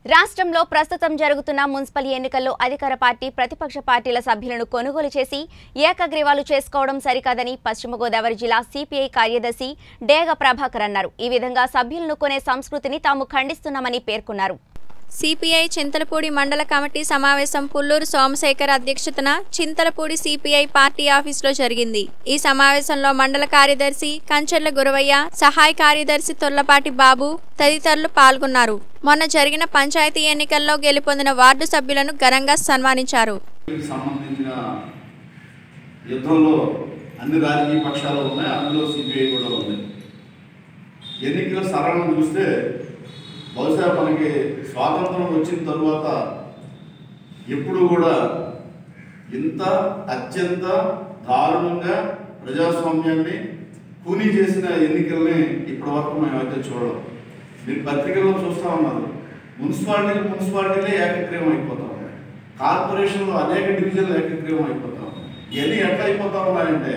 రాష్ట్రంలో ప్రస్తుతం జరుగుతున్న మున్సిపల్ ఎన్నికల్లో అధికార పార్టీ ప్రతిపక్ష పార్టీల సభ్యులను కొనుగోలు చేసి ఏకగ్రీవాలు చేసుకోవడం సరికాదని పశ్చిమ గోదావరి జిల్లా సిపిఐ కార్యదర్శి డేగ ప్రభాకర్ అన్నారు ఈ విధంగా సభ్యులను కొనే సంస్కృతిని తాము ఖండిస్తున్నామని పేర్కొన్నారు సిపిఐ చింతలపూడి మండల కమిటీ సమావేశం పుల్లూరు సోమశేఖర్ అధ్యక్షతన చింతలపూడి సిపిఐ పార్టీ ఆఫీసులో జరిగింది ఈ సమావేశంలో మండల కార్యదర్శి కంచెర్ల గురవయ్య సహాయ కార్యదర్శి తొర్లపాటి బాబు తదితరులు పాల్గొన్నారు మొన్న జరిగిన పంచాయతీ ఎన్నికల్లో గెలుపొందిన వార్డు సభ్యులను ఘనంగా సన్మానించారు దీనికి సంబంధించిన యుద్ధంలో అన్ని రాజకీయ పక్షాలు ఉన్నాయి అందులో సిపిఐ కూడా ఉంది ఎన్నికల సరళం చూస్తే బహుశా మనకి స్వాతంత్రం వచ్చిన తరువాత ఎప్పుడు కూడా ఇంత అత్యంత దారుణంగా ప్రజాస్వామ్యాన్ని కూనీ చేసిన ఎన్నికల్ని ఇప్పటి వరకు మేమైతే చూడడం మీరు పత్రికల్లో చూస్తూ ఉన్నారు మున్సిపాలిటీలు మున్సిపాలిటీలే ఏకగ్రీవం అయిపోతా ఉన్నాయి కార్పొరేషన్లో అనేక డివిజన్లు ఏకగ్రీవం అయిపోతా ఉన్నాయి ఇవన్నీ ఎట్లా అయిపోతా ఉన్నాయంటే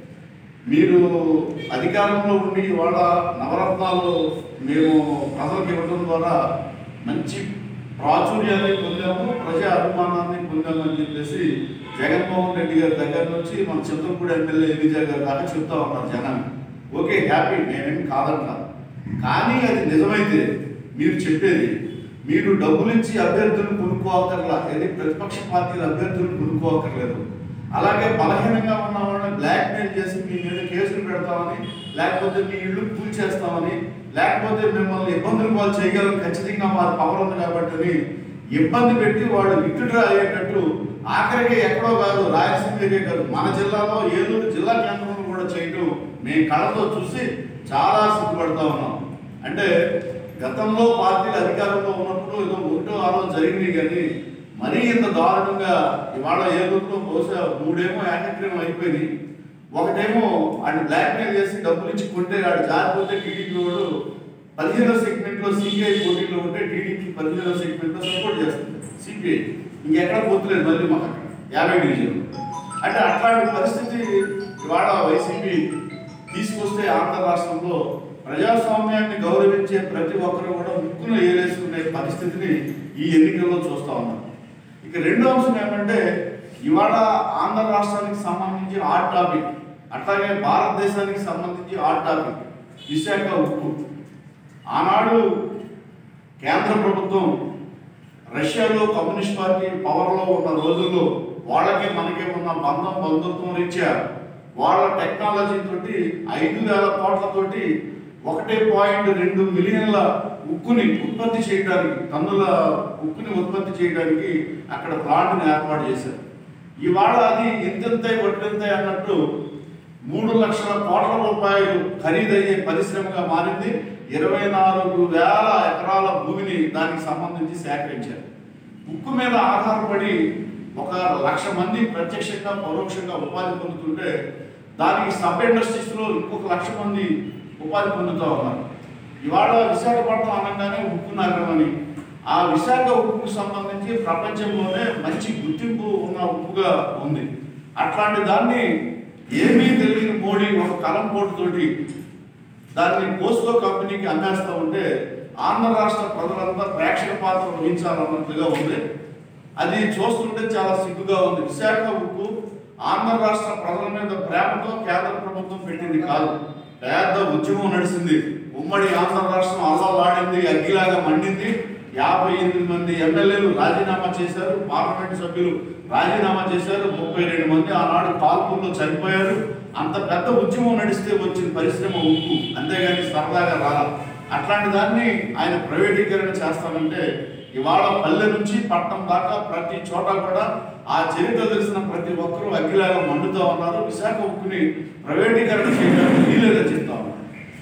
మీరు అధికారంలో ఉండి ఇవాళ నవరత్నాలు మేము ప్రజలకు ఇవ్వడం ద్వారా మంచి ప్రాచుర్యాన్ని పొందాము ప్రజా అభిమానాన్ని పొందాము అని చెప్పేసి జగన్మోహన్ రెడ్డి గారి దగ్గర నుంచి మన చింతలపూడి ఎమ్మెల్యే ఎలిజా గారి దాకా చెప్తా ఉన్నారు జనాన్ని ఓకే హ్యాపీ నేనేం కాదంట కానీ అది నిజమైతే మీరు చెప్పేది మీరు డబ్బులు ఇచ్చి అభ్యర్థులను కొనుక్కోవక్కర్లా ఏది ప్రతిపక్ష పార్టీల అభ్యర్థులను కొనుక్కోవక్కర్లేదు అలాగే బలహీనంగా ఉన్న వాళ్ళని బ్లాక్ మెయిల్ చేసి మీ మీద కేసులు పెడతామని లేకపోతే మీ ఇల్లు కూల్చేస్తామని లేకపోతే మిమ్మల్ని ఇబ్బందులు పాలు చేయగలం ఖచ్చితంగా మా పవర్ ఉంది కాబట్టి అని ఇబ్బంది పెట్టి వాడు విత్డ్రా అయ్యేటట్టు ఆఖరికి ఎక్కడో కాదు రాయలసీమకే కాదు మన జిల్లాలో ఏలూరు జిల్లా కేంద్రంలో కూడా చేయటం మేము కళ్ళతో చూసి చాలా సిగ్గుపడతా ఉన్నాం అంటే గతంలో పార్టీలు అధికారంలో ఉన్నప్పుడు ఏదో ఒకటో ఆరో జరిగింది కానీ మరీ ఇంత దారుణంగా ఇవాళ ఏలూరులో బహుశా మూడేమో ఏకగ్రీవం అయిపోయినాయి ఒకటేమో ఆయన బ్లాక్మెయిల్ చేసి డబ్బులు ఇచ్చి కొంటే ఆడు జారిపోతే టీడీపీ వాడు పదిహేనో సెగ్మెంట్ లో సిపిఐ పోటీలో ఉంటే టీడీపీ పదిహేనో సెగ్మెంట్ లో సపోర్ట్ చేస్తుంది సిపిఐ ఇంకెక్కడ పోతులేదు మళ్ళీ మాకు అక్కడ యాభై డివిజన్ అంటే అట్లాంటి పరిస్థితి ఇవాళ వైసీపీ తీసుకొస్తే ఆంధ్ర రాష్ట్రంలో ప్రజాస్వామ్యాన్ని గౌరవించే ప్రతి ఒక్కరు కూడా ముక్కును ఏలేసుకునే పరిస్థితిని ఈ ఎన్నికల్లో చూస్తా ఉన్నాం ఇక రెండో అంశం ఏమంటే ఇవాళ ఆంధ్ర రాష్ట్రానికి సంబంధించి హాట్ టాపిక్ అట్లాగే భారతదేశానికి సంబంధించి హాట్ టాపిక్ విశాఖ ఉక్కు ఆనాడు కేంద్ర ప్రభుత్వం రష్యాలో కమ్యూనిస్ట్ పార్టీ పవర్లో ఉన్న రోజుల్లో వాళ్ళకి మనకి ఉన్న బంధం బంధుత్వం రీత్యా వాళ్ళ టెక్నాలజీ తోటి ఐదు వేల కోట్లతోటి ఒకటే పాయింట్ రెండు మిలియన్ల ఉక్కుని ఉత్పత్తి చేయడానికి టన్నుల ఉక్కుని ఉత్పత్తి చేయడానికి అక్కడ ప్లాంట్ని ఏర్పాటు చేశారు ఇవాళ అది ఎంతెంతై వడ్డెంతై అన్నట్టు మూడు లక్షల కోట్ల రూపాయలు ఖరీదయ్యే పరిశ్రమగా మారింది ఇరవై నాలుగు వేల ఎకరాల భూమిని దానికి సంబంధించి సేకరించారు ఉక్కు మీద ఆధారపడి ఒక లక్ష మంది ప్రత్యక్షంగా పరోక్షంగా ఉపాధి పొందుతుంటే దానికి సబ్ ఇండస్ట్రీస్లో ఇంకొక లక్ష మంది ఉపాధి పొందుతూ ఉన్నారు ఇవాళ విశాఖపట్నం అనగానే ఉక్కు నగరం అని ఆ విశాఖ ఉక్కుకు సంబంధించి ప్రపంచంలోనే మంచి గుర్తింపు ఉన్న ఉక్కుగా ఉంది అట్లాంటి దాన్ని ఏమీ తెలియని మోడీ ఒక కలం పోటుతోటి దాన్ని పోస్కో కంపెనీకి అమ్మేస్తూ ఉంటే ఆంధ్ర రాష్ట్ర ప్రజలంతా ప్రేక్షక పాత్ర వహించాలన్నట్లుగా ఉంది అది చూస్తుంటే చాలా సిగ్గుగా ఉంది విశాఖ ఉక్కు ఆంధ్ర రాష్ట్ర ప్రజల మీద ప్రేమతో కేంద్ర ప్రభుత్వం పెట్టింది కాదు పెద్ద ఉద్యమం నడిచింది ఉమ్మడి ఆంధ్ర రాష్ట్రం అల్లలాడింది అగ్గిలాగా మండింది యాభై ఎనిమిది మంది ఎమ్మెల్యేలు రాజీనామా చేశారు పార్లమెంట్ సభ్యులు రాజీనామా చేశారు ముప్పై రెండు మంది ఆనాడు కాల్పుల్లో చనిపోయారు అంత పెద్ద ఉద్యమం నడిస్తే వచ్చిన పరిశ్రమ ఉక్కు అంతేగాని సరదాగా రాల అట్లాంటి దాన్ని ఆయన ప్రైవేటీకరణ చేస్తామంటే ఇవాళ పల్లె నుంచి పట్టణం దాకా ప్రతి చోట కూడా ఆ చరిత్ర తెలిసిన ప్రతి ఒక్కరూ అగ్గిలాగా మండుతూ ఉన్నారు విశాఖ ఉక్కుని ప్రైవేటీకరణ చేయడానికి వీలేదని చెప్తా ఉన్నారు